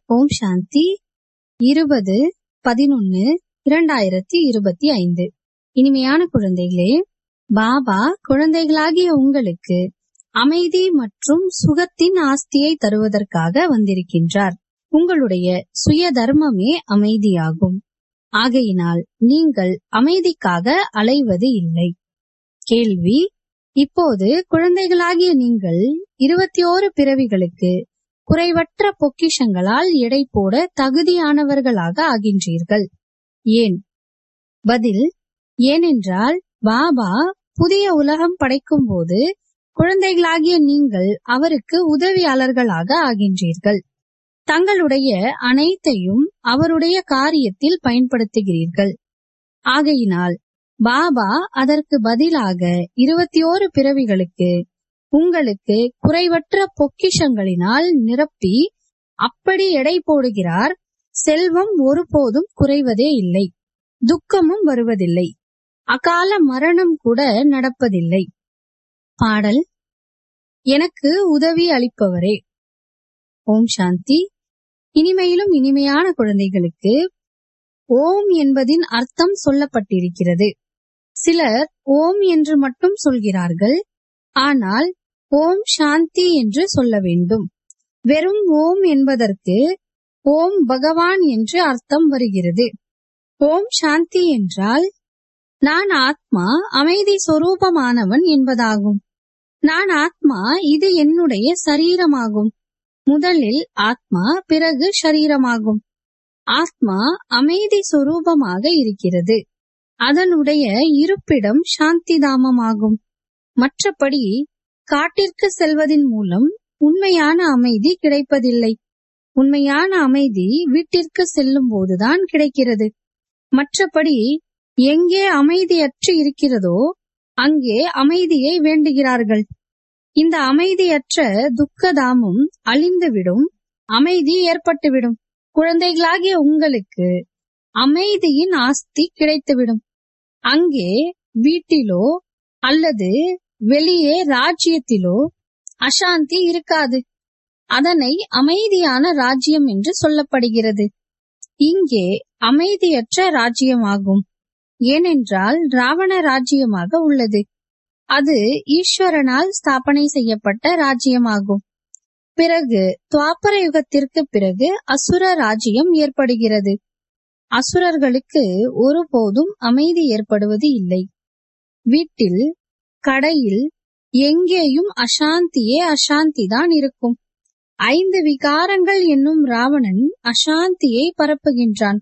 ஓம் சாந்தி இருபது பதினொன்னு இரண்டாயிரத்தி இருபத்தி ஐந்து இனிமையான குழந்தைகளே பாபா குழந்தைகளாகிய உங்களுக்கு அமைதி மற்றும் சுகத்தின் ஆஸ்தியை தருவதற்காக வந்திருக்கின்றார் உங்களுடைய சுய தர்மமே அமைதியாகும் ஆகையினால் நீங்கள் அமைதிக்காக அலைவது இல்லை கேள்வி இப்போது குழந்தைகளாகிய நீங்கள் இருபத்தி ஓரு பிறவிகளுக்கு குறைவற்ற பொக்கிஷங்களால் எடை போட தகுதியானவர்களாக ஆகின்றீர்கள் ஏன் பதில் ஏனென்றால் பாபா புதிய உலகம் படைக்கும் போது குழந்தைகளாகிய நீங்கள் அவருக்கு உதவியாளர்களாக ஆகின்றீர்கள் தங்களுடைய அனைத்தையும் அவருடைய காரியத்தில் பயன்படுத்துகிறீர்கள் ஆகையினால் பாபா அதற்கு பதிலாக இருபத்தி ஓரு பிறவிகளுக்கு உங்களுக்கு குறைவற்ற பொக்கிஷங்களினால் நிரப்பி அப்படி எடை போடுகிறார் செல்வம் ஒருபோதும் குறைவதே இல்லை துக்கமும் வருவதில்லை அகால மரணம் கூட நடப்பதில்லை பாடல் எனக்கு உதவி அளிப்பவரே ஓம் சாந்தி இனிமையிலும் இனிமையான குழந்தைகளுக்கு ஓம் என்பதின் அர்த்தம் சொல்லப்பட்டிருக்கிறது சிலர் ஓம் என்று மட்டும் சொல்கிறார்கள் ஆனால் ஓம் சாந்தி என்று சொல்ல வேண்டும் வெறும் ஓம் என்பதற்கு ஓம் பகவான் என்று அர்த்தம் வருகிறது ஓம் சாந்தி என்றால் நான் ஆத்மா அமைதி சொரூபமானவன் என்பதாகும் நான் ஆத்மா இது என்னுடைய சரீரமாகும் முதலில் ஆத்மா பிறகு ஷரீரமாகும் ஆத்மா அமைதி சொரூபமாக இருக்கிறது அதனுடைய இருப்பிடம் சாந்தி தாமமாகும் மற்றபடி காட்டிற்கு செல்வதன் மூலம் உண்மையான அமைதி கிடைப்பதில்லை உண்மையான அமைதி வீட்டிற்கு செல்லும் போதுதான் கிடைக்கிறது மற்றபடி எங்கே அமைதியற்று இருக்கிறதோ அங்கே அமைதியை வேண்டுகிறார்கள் இந்த அமைதியற்ற துக்கதாமும் அழிந்துவிடும் அமைதி ஏற்பட்டுவிடும் குழந்தைகளாகிய உங்களுக்கு அமைதியின் ஆஸ்தி கிடைத்துவிடும் அங்கே வீட்டிலோ அல்லது வெளியே ராஜ்யத்திலோ அசாந்தி இருக்காது அதனை அமைதியான ராஜ்யம் என்று சொல்லப்படுகிறது இங்கே அமைதியற்ற ராஜ்யமாகும் ஏனென்றால் ராவண ராஜ்யமாக உள்ளது அது ஈஸ்வரனால் ஸ்தாபனை செய்யப்பட்ட ராஜ்யமாகும் பிறகு துவாபர யுகத்திற்கு பிறகு அசுர ராஜ்யம் ஏற்படுகிறது அசுரர்களுக்கு ஒருபோதும் அமைதி ஏற்படுவது இல்லை வீட்டில் கடையில் எங்கேயும் அசாந்தியே அசாந்தி தான் இருக்கும் ஐந்து விகாரங்கள் என்னும் ராவணன் அசாந்தியை பரப்புகின்றான்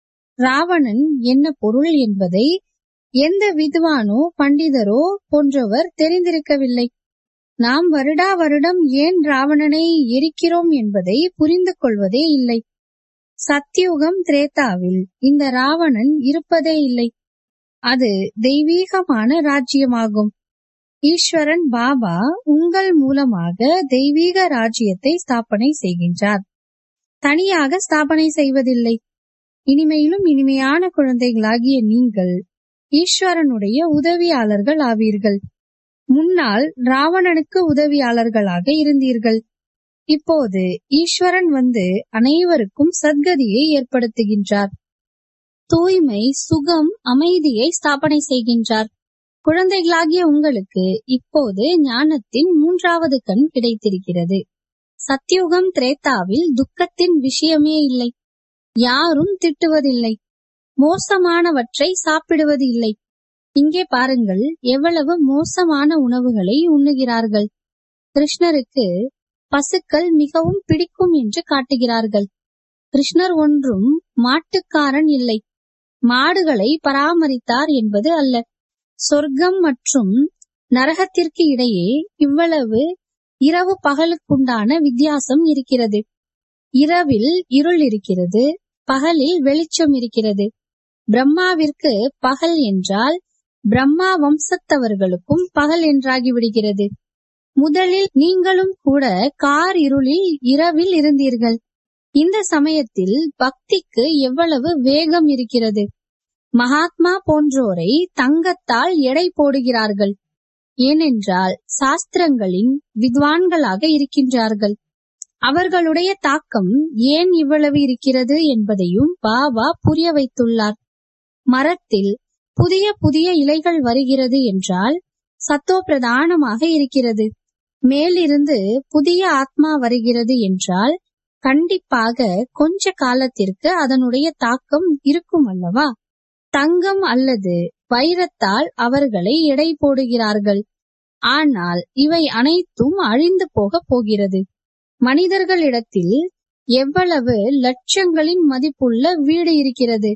ராவணன் என்ன பொருள் என்பதை எந்த வித்வானோ பண்டிதரோ போன்றவர் தெரிந்திருக்கவில்லை நாம் வருடா வருடம் ஏன் ராவணனை எரிக்கிறோம் என்பதை புரிந்து கொள்வதே இல்லை சத்தியுகம் திரேதாவில் இந்த ராவணன் இருப்பதே இல்லை அது தெய்வீகமான ராஜ்யமாகும் ஈஸ்வரன் பாபா உங்கள் மூலமாக தெய்வீக ராஜ்யத்தை ஸ்தாபனை செய்கின்றார் தனியாக ஸ்தாபனை செய்வதில்லை இனிமையிலும் இனிமையான குழந்தைகளாகிய நீங்கள் ஈஸ்வரனுடைய உதவியாளர்கள் ஆவீர்கள் முன்னால் ராவணனுக்கு உதவியாளர்களாக இருந்தீர்கள் இப்போது ஈஸ்வரன் வந்து அனைவருக்கும் சத்கதியை ஏற்படுத்துகின்றார் தூய்மை சுகம் அமைதியை ஸ்தாபனை செய்கின்றார் குழந்தைகளாகிய உங்களுக்கு இப்போது ஞானத்தின் மூன்றாவது கண் கிடைத்திருக்கிறது சத்யுகம் திரேதாவில் துக்கத்தின் விஷயமே இல்லை யாரும் திட்டுவதில்லை மோசமானவற்றை சாப்பிடுவது இல்லை இங்கே பாருங்கள் எவ்வளவு மோசமான உணவுகளை உண்ணுகிறார்கள் கிருஷ்ணருக்கு பசுக்கள் மிகவும் பிடிக்கும் என்று காட்டுகிறார்கள் கிருஷ்ணர் ஒன்றும் மாட்டுக்காரன் இல்லை மாடுகளை பராமரித்தார் என்பது அல்ல சொர்க்கம் மற்றும் நரகத்திற்கு இடையே இவ்வளவு இரவு பகலுக்குண்டான வித்தியாசம் இருக்கிறது இரவில் இருள் இருக்கிறது பகலில் வெளிச்சம் இருக்கிறது பிரம்மாவிற்கு பகல் என்றால் பிரம்மா வம்சத்தவர்களுக்கும் பகல் என்றாகி விடுகிறது முதலில் நீங்களும் கூட கார் இருளில் இரவில் இருந்தீர்கள் இந்த சமயத்தில் பக்திக்கு எவ்வளவு வேகம் இருக்கிறது மகாத்மா போன்றோரை தங்கத்தால் எடை போடுகிறார்கள் ஏனென்றால் சாஸ்திரங்களின் வித்வான்களாக இருக்கின்றார்கள் அவர்களுடைய தாக்கம் ஏன் இவ்வளவு இருக்கிறது என்பதையும் பாபா புரிய வைத்துள்ளார் மரத்தில் புதிய புதிய இலைகள் வருகிறது என்றால் சத்தோ பிரதானமாக இருக்கிறது மேலிருந்து புதிய ஆத்மா வருகிறது என்றால் கண்டிப்பாக கொஞ்ச காலத்திற்கு அதனுடைய தாக்கம் இருக்கும் அல்லவா தங்கம் அல்லது வைரத்தால் அவர்களை எடை போடுகிறார்கள் ஆனால் இவை அனைத்தும் அழிந்து போக போகிறது மனிதர்களிடத்தில் எவ்வளவு லட்சங்களின் மதிப்புள்ள வீடு இருக்கிறது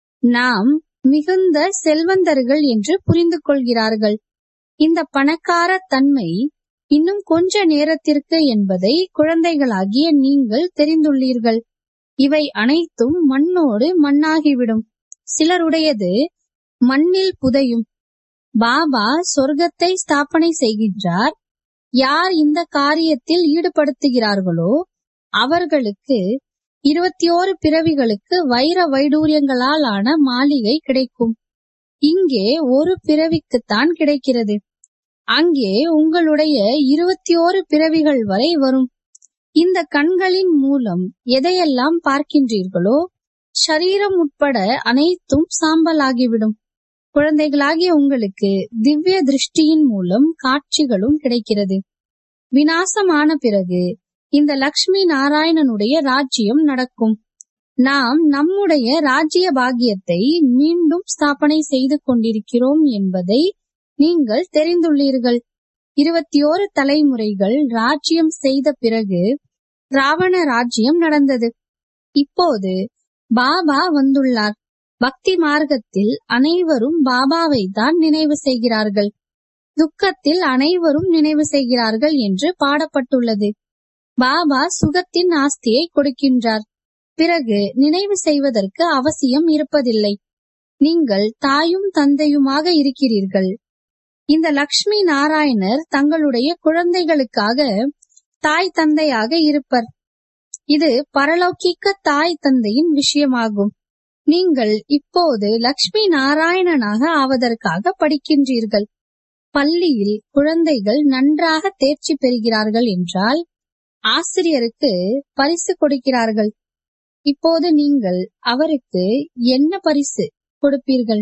நாம் மிகுந்த செல்வந்தர்கள் என்று புரிந்து கொள்கிறார்கள் இந்த பணக்கார தன்மை இன்னும் கொஞ்ச நேரத்திற்கு என்பதை குழந்தைகளாகிய நீங்கள் தெரிந்துள்ளீர்கள் இவை அனைத்தும் மண்ணோடு மண்ணாகிவிடும் சிலருடையது மண்ணில் புதையும் பாபா சொர்க்கத்தை ஸ்தாபனை செய்கின்றார் யார் இந்த காரியத்தில் ஈடுபடுத்துகிறார்களோ அவர்களுக்கு இருபத்தி ஓரு பிறவிகளுக்கு வைர வைடூரியங்களால் ஆன மாளிகை கிடைக்கும் இங்கே ஒரு பிறவிக்குத்தான் கிடைக்கிறது அங்கே உங்களுடைய இருபத்தி ஓரு பிறவிகள் வரை வரும் இந்த கண்களின் மூலம் எதையெல்லாம் பார்க்கின்றீர்களோ சரீரம் உட்பட அனைத்தும் சாம்பலாகிவிடும் குழந்தைகளாகிய உங்களுக்கு திவ்ய திருஷ்டியின் மூலம் காட்சிகளும் கிடைக்கிறது வினாசமான பிறகு இந்த லக்ஷ்மி நாராயணனுடைய ராஜ்யம் நடக்கும் நாம் நம்முடைய ராஜ்ய பாக்கியத்தை மீண்டும் ஸ்தாபனை செய்து கொண்டிருக்கிறோம் என்பதை நீங்கள் தெரிந்துள்ளீர்கள் இருபத்தி ஓரு தலைமுறைகள் ராஜ்யம் செய்த பிறகு ராவண ராஜ்யம் நடந்தது இப்போது பாபா வந்துள்ளார் பக்தி மார்க்கத்தில் அனைவரும் பாபாவை தான் நினைவு செய்கிறார்கள் துக்கத்தில் அனைவரும் நினைவு செய்கிறார்கள் என்று பாடப்பட்டுள்ளது பாபா சுகத்தின் ஆஸ்தியை கொடுக்கின்றார் பிறகு நினைவு செய்வதற்கு அவசியம் இருப்பதில்லை நீங்கள் தாயும் தந்தையுமாக இருக்கிறீர்கள் இந்த லக்ஷ்மி நாராயணர் தங்களுடைய குழந்தைகளுக்காக தாய் தந்தையாக இருப்பர் இது பரலௌகிக்க தாய் தந்தையின் விஷயமாகும் நீங்கள் இப்போது லக்ஷ்மி நாராயணனாக ஆவதற்காக படிக்கின்றீர்கள் பள்ளியில் குழந்தைகள் நன்றாக தேர்ச்சி பெறுகிறார்கள் என்றால் ஆசிரியருக்கு பரிசு கொடுக்கிறார்கள் இப்போது நீங்கள் அவருக்கு என்ன பரிசு கொடுப்பீர்கள்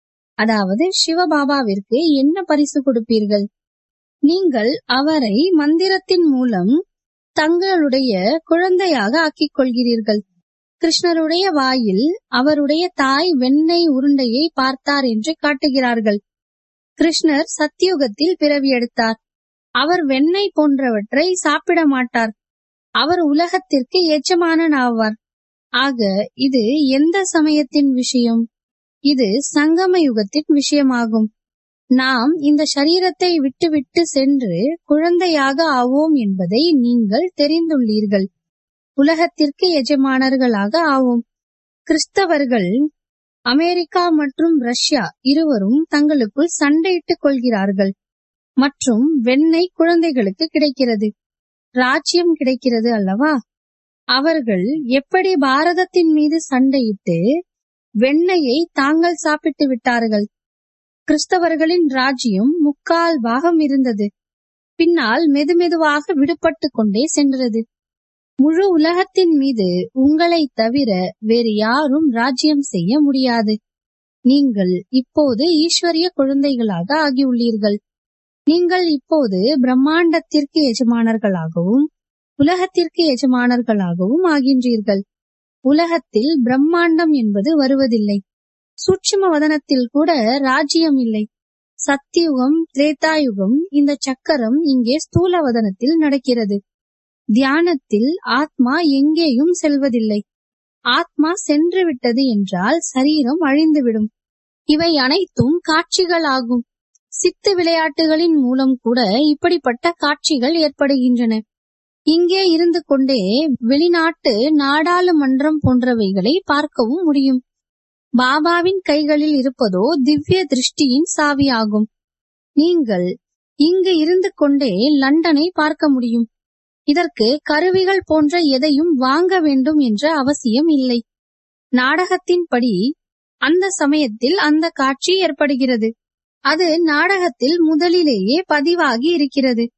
அதாவது சிவபாபாவிற்கு என்ன பரிசு கொடுப்பீர்கள் நீங்கள் அவரை மந்திரத்தின் மூலம் தங்களுடைய குழந்தையாக ஆக்கிக் கொள்கிறீர்கள் கிருஷ்ணருடைய வாயில் அவருடைய தாய் வெண்ணெய் உருண்டையை பார்த்தார் என்று காட்டுகிறார்கள் கிருஷ்ணர் சத்தியுகத்தில் பிறவி எடுத்தார் அவர் வெண்ணெய் போன்றவற்றை சாப்பிட மாட்டார் அவர் உலகத்திற்கு எஜமானன் ஆவார் ஆக இது எந்த சமயத்தின் விஷயம் இது சங்கம யுகத்தின் விஷயமாகும் நாம் இந்த சரீரத்தை விட்டுவிட்டு சென்று குழந்தையாக ஆவோம் என்பதை நீங்கள் தெரிந்துள்ளீர்கள் உலகத்திற்கு எஜமானர்களாக ஆவோம் கிறிஸ்தவர்கள் அமெரிக்கா மற்றும் ரஷ்யா இருவரும் தங்களுக்குள் சண்டையிட்டுக் கொள்கிறார்கள் மற்றும் வெண்ணெய் குழந்தைகளுக்கு கிடைக்கிறது ராஜ்யம் கிடைக்கிறது அல்லவா அவர்கள் எப்படி பாரதத்தின் மீது சண்டையிட்டு வெண்ணெயை தாங்கள் சாப்பிட்டு விட்டார்கள் கிறிஸ்தவர்களின் ராஜ்யம் முக்கால் பாகம் இருந்தது பின்னால் மெதுமெதுவாக விடுபட்டு கொண்டே சென்றது முழு உலகத்தின் மீது உங்களை தவிர வேறு யாரும் ராஜ்யம் செய்ய முடியாது நீங்கள் இப்போது ஈஸ்வரிய குழந்தைகளாக ஆகியுள்ளீர்கள் நீங்கள் இப்போது பிரம்மாண்டத்திற்கு எஜமானர்களாகவும் உலகத்திற்கு எஜமானர்களாகவும் ஆகின்றீர்கள் உலகத்தில் பிரம்மாண்டம் என்பது வருவதில்லை சூட்சும வதனத்தில் கூட ராஜ்யம் இல்லை சத்தியுகம் திரேதாயுகம் இந்த சக்கரம் இங்கே ஸ்தூல வதனத்தில் நடக்கிறது தியானத்தில் ஆத்மா எங்கேயும் செல்வதில்லை ஆத்மா சென்று விட்டது என்றால் சரீரம் அழிந்துவிடும் இவை அனைத்தும் காட்சிகளாகும் சித்து விளையாட்டுகளின் மூலம் கூட இப்படிப்பட்ட காட்சிகள் ஏற்படுகின்றன இங்கே இருந்து கொண்டே வெளிநாட்டு நாடாளுமன்றம் போன்றவைகளை பார்க்கவும் முடியும் பாபாவின் கைகளில் இருப்பதோ திவ்ய திருஷ்டியின் சாவியாகும் நீங்கள் இங்கு இருந்து கொண்டே லண்டனை பார்க்க முடியும் இதற்கு கருவிகள் போன்ற எதையும் வாங்க வேண்டும் என்ற அவசியம் இல்லை நாடகத்தின்படி அந்த சமயத்தில் அந்த காட்சி ஏற்படுகிறது அது நாடகத்தில் முதலிலேயே பதிவாகி இருக்கிறது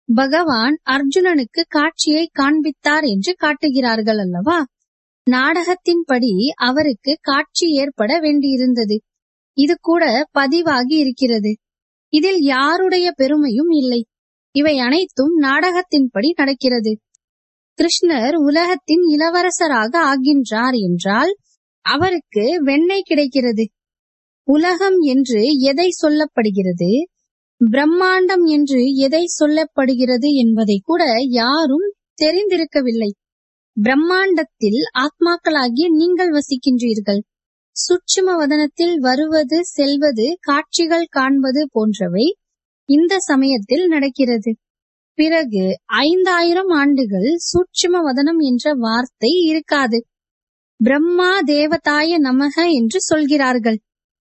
பகவான் அர்ஜுனனுக்கு காட்சியை காண்பித்தார் என்று காட்டுகிறார்கள் அல்லவா நாடகத்தின்படி அவருக்கு காட்சி ஏற்பட வேண்டியிருந்தது இது கூட பதிவாகி இருக்கிறது இதில் யாருடைய பெருமையும் இல்லை இவை அனைத்தும் நாடகத்தின்படி நடக்கிறது கிருஷ்ணர் உலகத்தின் இளவரசராக ஆகின்றார் என்றால் அவருக்கு வெண்ணெய் கிடைக்கிறது உலகம் என்று எதை சொல்லப்படுகிறது பிரம்மாண்டம் என்று எதை சொல்லப்படுகிறது என்பதை கூட யாரும் தெரிந்திருக்கவில்லை பிரம்மாண்டத்தில் ஆத்மாக்களாகிய நீங்கள் வசிக்கின்றீர்கள் சுட்சும வதனத்தில் வருவது செல்வது காட்சிகள் காண்பது போன்றவை இந்த சமயத்தில் நடக்கிறது பிறகு ஐந்தாயிரம் ஆண்டுகள் சூட்சும வதனம் என்ற வார்த்தை இருக்காது பிரம்மா தேவதாய நமக என்று சொல்கிறார்கள்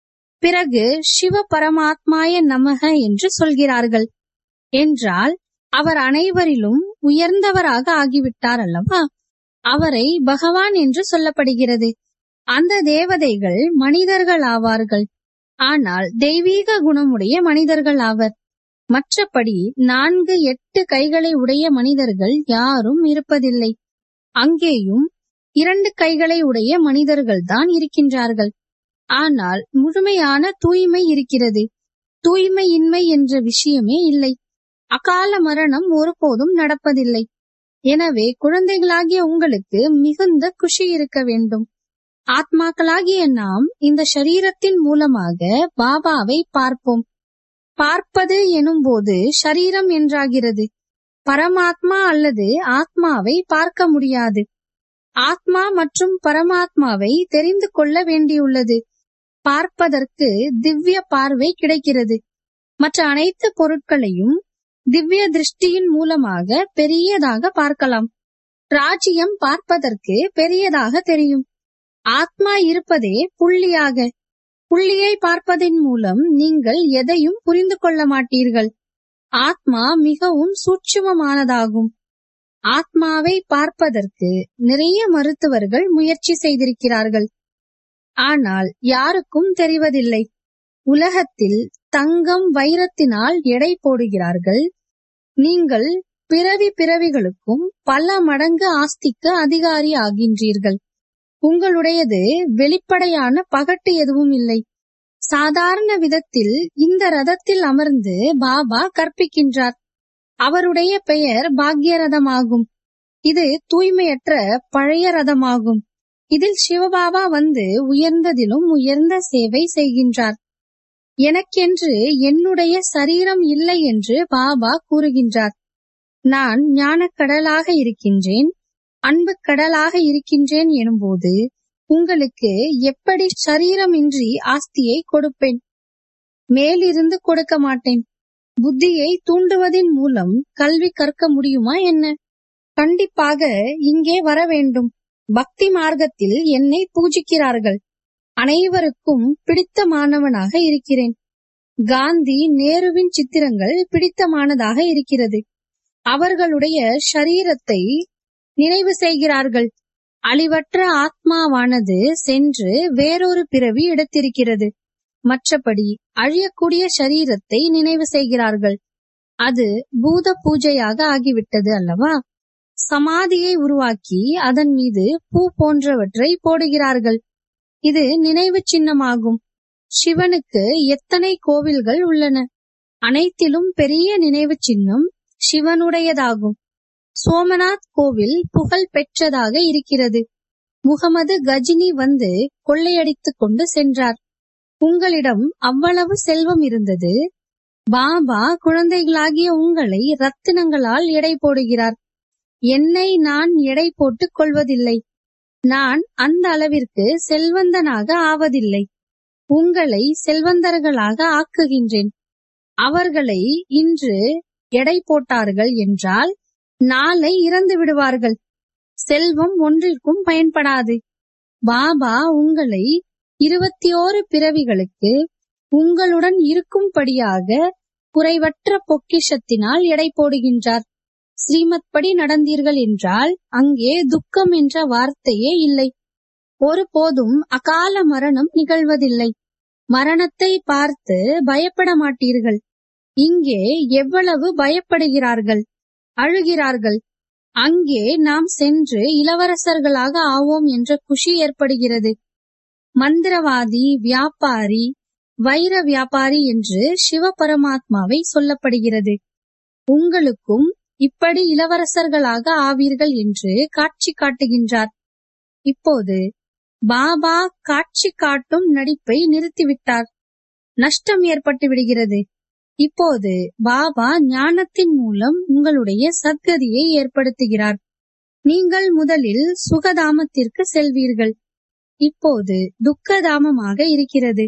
பிறகு சிவ பரமாத்மாய நமக என்று சொல்கிறார்கள் என்றால் அவர் அனைவரிலும் உயர்ந்தவராக ஆகிவிட்டார் அல்லவா அவரை பகவான் என்று சொல்லப்படுகிறது அந்த தேவதைகள் மனிதர்கள் ஆவார்கள் ஆனால் தெய்வீக குணமுடைய மனிதர்கள் ஆவர் மற்றபடி நான்கு எட்டு கைகளை உடைய மனிதர்கள் யாரும் இருப்பதில்லை அங்கேயும் இரண்டு கைகளை உடைய மனிதர்கள் தான் இருக்கின்றார்கள் ஆனால் முழுமையான தூய்மை இருக்கிறது தூய்மையின்மை என்ற விஷயமே இல்லை அகால மரணம் ஒருபோதும் நடப்பதில்லை எனவே குழந்தைகளாகிய உங்களுக்கு மிகுந்த குஷி இருக்க வேண்டும் ஆத்மாக்களாகிய நாம் இந்த சரீரத்தின் மூலமாக பாபாவை பார்ப்போம் பார்ப்பது எனும்போது ஷரீரம் என்றாகிறது பரமாத்மா அல்லது ஆத்மாவை பார்க்க முடியாது ஆத்மா மற்றும் பரமாத்மாவை தெரிந்து கொள்ள வேண்டியுள்ளது பார்ப்பதற்கு திவ்ய பார்வை கிடைக்கிறது மற்ற அனைத்து பொருட்களையும் திவ்ய திருஷ்டியின் மூலமாக பெரியதாக பார்க்கலாம் ராஜ்யம் பார்ப்பதற்கு பெரியதாக தெரியும் ஆத்மா இருப்பதே புள்ளியாக புள்ளியை பார்ப்பதன் மூலம் நீங்கள் எதையும் புரிந்து கொள்ள மாட்டீர்கள் ஆத்மா மிகவும் சூட்சுமமானதாகும் ஆத்மாவை பார்ப்பதற்கு நிறைய மருத்துவர்கள் முயற்சி செய்திருக்கிறார்கள் ஆனால் யாருக்கும் தெரிவதில்லை உலகத்தில் தங்கம் வைரத்தினால் எடை போடுகிறார்கள் நீங்கள் பிறவி பிறவிகளுக்கும் பல மடங்கு ஆஸ்திக்கு அதிகாரி ஆகின்றீர்கள் உங்களுடையது வெளிப்படையான பகட்டு எதுவும் இல்லை சாதாரண விதத்தில் இந்த ரதத்தில் அமர்ந்து பாபா கற்பிக்கின்றார் அவருடைய பெயர் பாக்ய ரதமாகும் இது தூய்மையற்ற பழைய ரதமாகும் இதில் சிவபாபா வந்து உயர்ந்ததிலும் உயர்ந்த சேவை செய்கின்றார் எனக்கென்று என்னுடைய சரீரம் இல்லை என்று பாபா கூறுகின்றார் நான் ஞானக்கடலாக இருக்கின்றேன் அன்பு கடலாக இருக்கின்றேன் எனும்போது உங்களுக்கு எப்படி சரீரமின்றி ஆஸ்தியை கொடுப்பேன் மேலிருந்து கொடுக்க மாட்டேன் புத்தியை தூண்டுவதின் மூலம் கல்வி கற்க முடியுமா என்ன கண்டிப்பாக இங்கே வர வேண்டும் பக்தி மார்க்கத்தில் என்னை பூஜிக்கிறார்கள் அனைவருக்கும் பிடித்தமானவனாக இருக்கிறேன் காந்தி நேருவின் சித்திரங்கள் பிடித்தமானதாக இருக்கிறது அவர்களுடைய ஷரீரத்தை நினைவு செய்கிறார்கள் அழிவற்ற ஆத்மாவானது சென்று வேறொரு பிறவி எடுத்திருக்கிறது மற்றபடி அழியக்கூடிய சரீரத்தை நினைவு செய்கிறார்கள் அது பூத பூஜையாக ஆகிவிட்டது அல்லவா சமாதியை உருவாக்கி அதன் மீது பூ போன்றவற்றை போடுகிறார்கள் இது நினைவு சின்னமாகும் சிவனுக்கு எத்தனை கோவில்கள் உள்ளன அனைத்திலும் பெரிய நினைவு சின்னம் சிவனுடையதாகும் சோமநாத் கோவில் புகழ் பெற்றதாக இருக்கிறது முகமது கஜினி வந்து கொள்ளையடித்துக் கொண்டு சென்றார் உங்களிடம் அவ்வளவு செல்வம் இருந்தது பாபா குழந்தைகளாகிய உங்களை ரத்தினங்களால் எடை போடுகிறார் என்னை நான் எடை போட்டுக் கொள்வதில்லை நான் அந்த அளவிற்கு செல்வந்தனாக ஆவதில்லை உங்களை செல்வந்தர்களாக ஆக்குகின்றேன் அவர்களை இன்று எடை போட்டார்கள் என்றால் நாளை இறந்து விடுவார்கள் செல்வம் ஒன்றிற்கும் பயன்படாது பாபா உங்களை இருபத்தி ஓரு பிறவிகளுக்கு உங்களுடன் இருக்கும்படியாக குறைவற்ற பொக்கிஷத்தினால் எடை போடுகின்றார் ஸ்ரீமத் படி நடந்தீர்கள் என்றால் அங்கே துக்கம் என்ற வார்த்தையே இல்லை ஒருபோதும் அகால மரணம் நிகழ்வதில்லை மரணத்தை பார்த்து பயப்பட மாட்டீர்கள் இங்கே எவ்வளவு பயப்படுகிறார்கள் அழுகிறார்கள் அங்கே நாம் சென்று இளவரசர்களாக ஆவோம் என்ற குஷி ஏற்படுகிறது மந்திரவாதி வியாபாரி வைர வியாபாரி என்று சிவ பரமாத்மாவை சொல்லப்படுகிறது உங்களுக்கும் இப்படி இளவரசர்களாக ஆவீர்கள் என்று காட்சி காட்டுகின்றார் இப்போது பாபா காட்சி காட்டும் நடிப்பை நிறுத்திவிட்டார் நஷ்டம் ஏற்பட்டு விடுகிறது இப்போது பாபா ஞானத்தின் மூலம் உங்களுடைய சத்கதியை ஏற்படுத்துகிறார் நீங்கள் முதலில் சுகதாமத்திற்கு செல்வீர்கள் இப்போது துக்கதாமமாக இருக்கிறது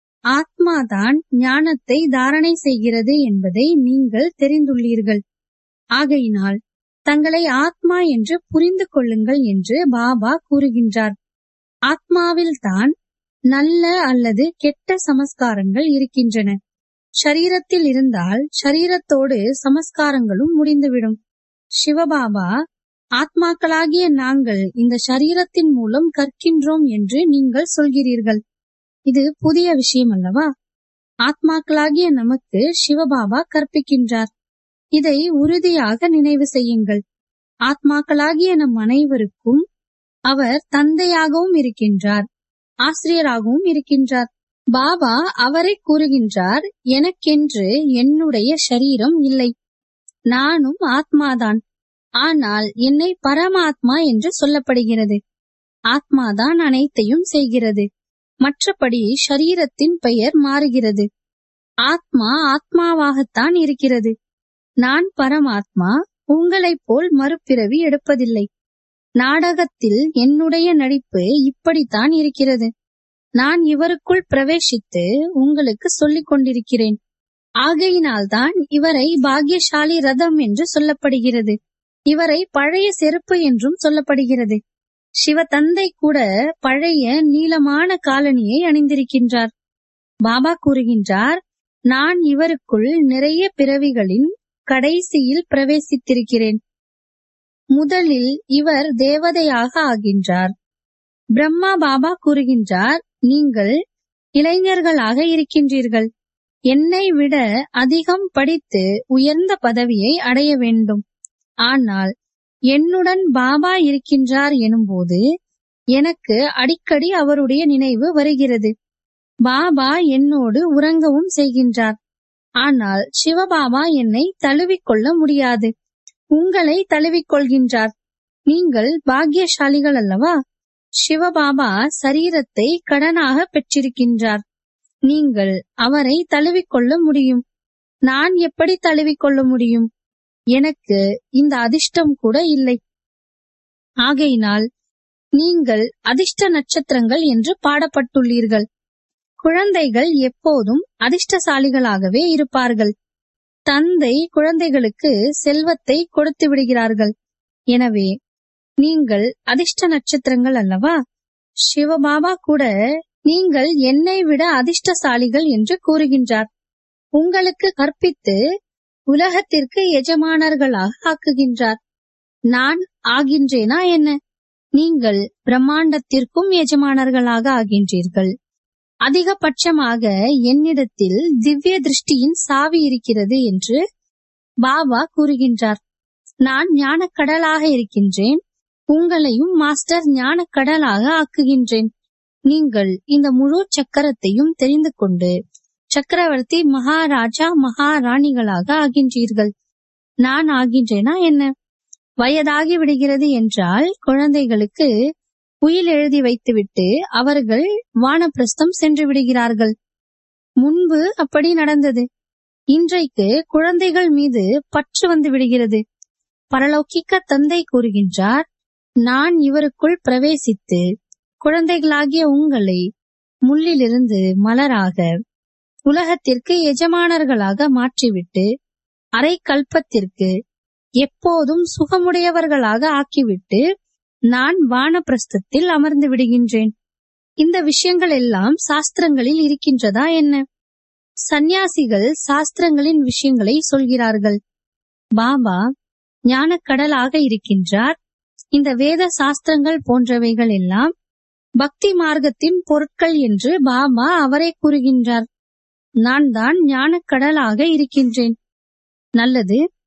ஆத்மாதான் ஞானத்தை தாரணை செய்கிறது என்பதை நீங்கள் தெரிந்துள்ளீர்கள் ஆகையினால் தங்களை ஆத்மா என்று புரிந்து கொள்ளுங்கள் என்று பாபா கூறுகின்றார் ஆத்மாவில் தான் நல்ல அல்லது கெட்ட சமஸ்காரங்கள் இருக்கின்றன ஷரீரத்தில் இருந்தால் ஷரீரத்தோடு சமஸ்காரங்களும் முடிந்துவிடும் சிவபாபா ஆத்மாக்களாகிய நாங்கள் இந்த ஷரீரத்தின் மூலம் கற்கின்றோம் என்று நீங்கள் சொல்கிறீர்கள் இது புதிய விஷயம் அல்லவா ஆத்மாக்களாகிய நமக்கு சிவபாபா கற்பிக்கின்றார் இதை உறுதியாக நினைவு செய்யுங்கள் ஆத்மாக்களாகிய நம் அனைவருக்கும் அவர் தந்தையாகவும் இருக்கின்றார் ஆசிரியராகவும் இருக்கின்றார் பாபா அவரை கூறுகின்றார் எனக்கென்று என்னுடைய சரீரம் இல்லை நானும் ஆத்மாதான் ஆனால் என்னை பரமாத்மா என்று சொல்லப்படுகிறது ஆத்மாதான் அனைத்தையும் செய்கிறது மற்றபடி ஷரீரத்தின் பெயர் மாறுகிறது ஆத்மா ஆத்மாவாகத்தான் இருக்கிறது நான் பரமாத்மா உங்களைப் போல் மறுபிறவி எடுப்பதில்லை நாடகத்தில் என்னுடைய நடிப்பு இப்படித்தான் இருக்கிறது நான் இவருக்குள் பிரவேசித்து உங்களுக்கு சொல்லிக் கொண்டிருக்கிறேன் ஆகையினால்தான் இவரை பாக்யசாலி ரதம் என்று சொல்லப்படுகிறது இவரை பழைய செருப்பு என்றும் சொல்லப்படுகிறது சிவ தந்தை கூட பழைய நீளமான காலனியை அணிந்திருக்கின்றார் பாபா கூறுகின்றார் நான் இவருக்குள் நிறைய பிறவிகளின் கடைசியில் பிரவேசித்திருக்கிறேன் முதலில் இவர் தேவதையாக ஆகின்றார் பிரம்மா பாபா கூறுகின்றார் நீங்கள் இளைஞர்களாக இருக்கின்றீர்கள் என்னை விட அதிகம் படித்து உயர்ந்த பதவியை அடைய வேண்டும் ஆனால் என்னுடன் பாபா இருக்கின்றார் எனும்போது எனக்கு அடிக்கடி அவருடைய நினைவு வருகிறது பாபா என்னோடு உறங்கவும் செய்கின்றார் ஆனால் சிவபாபா என்னை தழுவிக்கொள்ள முடியாது உங்களை தழுவிக்கொள்கின்றார் நீங்கள் பாக்கியசாலிகள் அல்லவா சிவபாபா சரீரத்தை கடனாக பெற்றிருக்கின்றார் நீங்கள் அவரை தழுவிக்கொள்ள முடியும் நான் எப்படி தழுவிக்கொள்ள முடியும் எனக்கு இந்த அதிர்ஷ்டம் கூட இல்லை ஆகையினால் நீங்கள் அதிர்ஷ்ட நட்சத்திரங்கள் என்று பாடப்பட்டுள்ளீர்கள் குழந்தைகள் எப்போதும் அதிர்ஷ்டசாலிகளாகவே இருப்பார்கள் தந்தை குழந்தைகளுக்கு செல்வத்தை கொடுத்து விடுகிறார்கள் எனவே நீங்கள் அதிர்ஷ்ட நட்சத்திரங்கள் அல்லவா சிவபாபா கூட நீங்கள் என்னை விட அதிர்ஷ்டசாலிகள் என்று கூறுகின்றார் உங்களுக்கு கற்பித்து உலகத்திற்கு எஜமானர்களாக ஆக்குகின்றார் நான் ஆகின்றேனா என்ன நீங்கள் பிரம்மாண்டத்திற்கும் எஜமானர்களாக ஆகின்றீர்கள் அதிகபட்சமாக என்னிடத்தில் திவ்ய திருஷ்டியின் சாவி இருக்கிறது என்று பாபா கூறுகின்றார் நான் ஞானக்கடலாக இருக்கின்றேன் உங்களையும் மாஸ்டர் ஞானக்கடலாக ஆக்குகின்றேன் நீங்கள் இந்த முழு சக்கரத்தையும் தெரிந்து கொண்டு சக்கரவர்த்தி மகாராஜா மகாராணிகளாக ஆகின்றீர்கள் நான் ஆகின்றேனா என்ன வயதாகி விடுகிறது என்றால் குழந்தைகளுக்கு உயில் எழுதி வைத்துவிட்டு அவர்கள் வானப்பிரஸ்தம் சென்று விடுகிறார்கள் முன்பு அப்படி நடந்தது இன்றைக்கு குழந்தைகள் மீது பற்று வந்து விடுகிறது பரலௌகிக்க தந்தை கூறுகின்றார் நான் இவருக்குள் பிரவேசித்து குழந்தைகளாகிய உங்களை முள்ளிலிருந்து மலராக உலகத்திற்கு எஜமானர்களாக மாற்றிவிட்டு அரை கல்பத்திற்கு எப்போதும் சுகமுடையவர்களாக ஆக்கிவிட்டு நான் வானப்பிரஸ்தத்தில் அமர்ந்து விடுகின்றேன் இந்த விஷயங்கள் எல்லாம் சாஸ்திரங்களில் இருக்கின்றதா என்ன சந்நியாசிகள் சாஸ்திரங்களின் விஷயங்களை சொல்கிறார்கள் பாபா ஞானக்கடலாக இருக்கின்றார் இந்த வேத சாஸ்திரங்கள் போன்றவைகள் எல்லாம் பக்தி மார்க்கத்தின் பொருட்கள் என்று பாபா அவரே கூறுகின்றார் நான் தான் ஞானக்கடலாக இருக்கின்றேன் நல்லது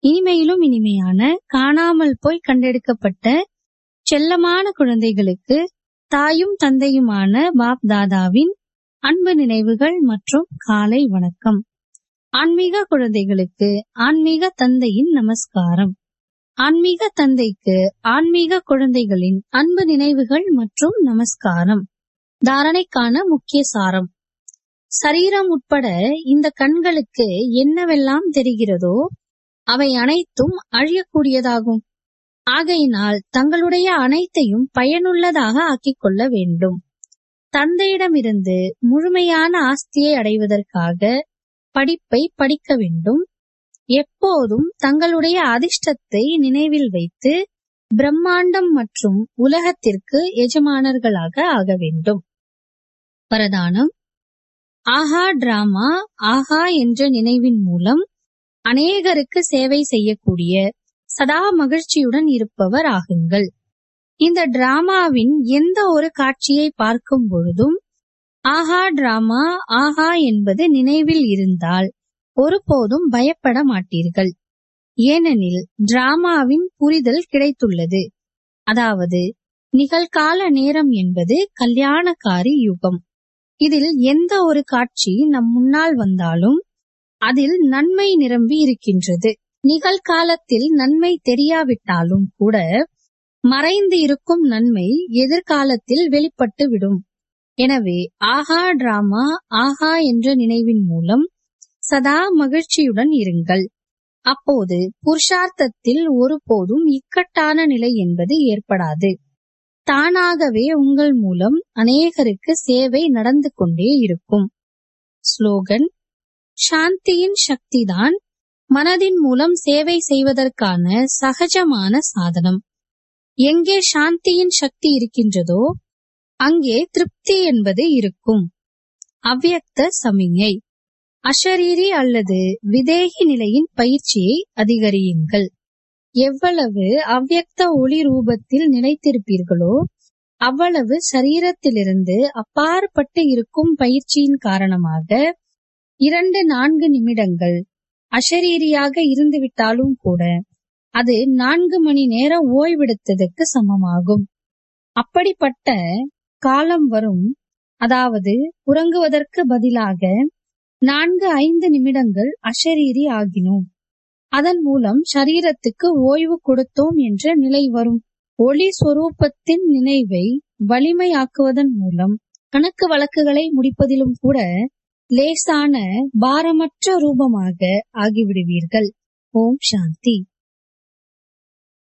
இனிமையிலும் இனிமையான காணாமல் போய் கண்டெடுக்கப்பட்ட செல்லமான குழந்தைகளுக்கு தாயும் தந்தையுமான பாப் தாதாவின் அன்பு நினைவுகள் மற்றும் காலை வணக்கம் ஆன்மீக குழந்தைகளுக்கு ஆன்மீக தந்தையின் நமஸ்காரம் ஆன்மீக தந்தைக்கு ஆன்மீக குழந்தைகளின் அன்பு நினைவுகள் மற்றும் நமஸ்காரம் தாரணைக்கான முக்கிய சாரம் சரீரம் உட்பட இந்த கண்களுக்கு என்னவெல்லாம் தெரிகிறதோ அவை அனைத்தும் அழியக்கூடியதாகும் ஆகையினால் தங்களுடைய அனைத்தையும் பயனுள்ளதாக ஆக்கிக் கொள்ள வேண்டும் தந்தையிடமிருந்து முழுமையான ஆஸ்தியை அடைவதற்காக படிப்பை படிக்க வேண்டும் எப்போதும் தங்களுடைய அதிர்ஷ்டத்தை நினைவில் வைத்து பிரம்மாண்டம் மற்றும் உலகத்திற்கு எஜமானர்களாக ஆக வேண்டும் வரதானம் ஆஹா டிராமா ஆஹா என்ற நினைவின் மூலம் அநேகருக்கு சேவை செய்யக்கூடிய சதா மகிழ்ச்சியுடன் இருப்பவர் ஆகுங்கள் இந்த டிராமாவின் எந்த ஒரு காட்சியை பார்க்கும் பொழுதும் ஆஹா டிராமா ஆஹா என்பது நினைவில் இருந்தால் ஒருபோதும் பயப்பட மாட்டீர்கள் ஏனெனில் டிராமாவின் புரிதல் கிடைத்துள்ளது அதாவது நிகழ்கால நேரம் என்பது கல்யாணக்காரி யுகம் இதில் எந்த ஒரு காட்சி நம் முன்னால் வந்தாலும் அதில் நன்மை நிரம்பி இருக்கின்றது நிகழ்காலத்தில் நன்மை தெரியாவிட்டாலும் கூட மறைந்து இருக்கும் நன்மை எதிர்காலத்தில் வெளிப்பட்டு விடும் எனவே ஆஹா டிராமா ஆஹா என்ற நினைவின் மூலம் சதா மகிழ்ச்சியுடன் இருங்கள் அப்போது புருஷார்த்தத்தில் ஒருபோதும் இக்கட்டான நிலை என்பது ஏற்படாது தானாகவே உங்கள் மூலம் அநேகருக்கு சேவை நடந்து கொண்டே இருக்கும் ஸ்லோகன் சாந்தியின் சக்திதான் மனதின் மூலம் சேவை செய்வதற்கான சகஜமான சாதனம் எங்கே சாந்தியின் சக்தி இருக்கின்றதோ அங்கே திருப்தி என்பது இருக்கும் அவ்யக்த சமிஞை அஷரீரி அல்லது விதேகி நிலையின் பயிற்சியை அதிகரியுங்கள் எவ்வளவு அவ்யக்த ஒளி ரூபத்தில் நிலைத்திருப்பீர்களோ அவ்வளவு சரீரத்திலிருந்து அப்பாற்பட்டு இருக்கும் பயிற்சியின் காரணமாக இரண்டு நான்கு நிமிடங்கள் அஷரீரியாக இருந்துவிட்டாலும் கூட அது நான்கு மணி நேர ஓய்வெடுத்ததற்கு சமமாகும் அப்படிப்பட்ட காலம் வரும் அதாவது உறங்குவதற்கு பதிலாக நான்கு ஐந்து நிமிடங்கள் அஷரீரி ஆகினோம் அதன் மூலம் சரீரத்துக்கு ஓய்வு கொடுத்தோம் என்ற நிலை வரும் ஒளி சொரூபத்தின் நினைவை வலிமையாக்குவதன் மூலம் கணக்கு வழக்குகளை முடிப்பதிலும் கூட லேசான பாரமற்ற ரூபமாக ஆகிவிடுவீர்கள் ஓம் சாந்தி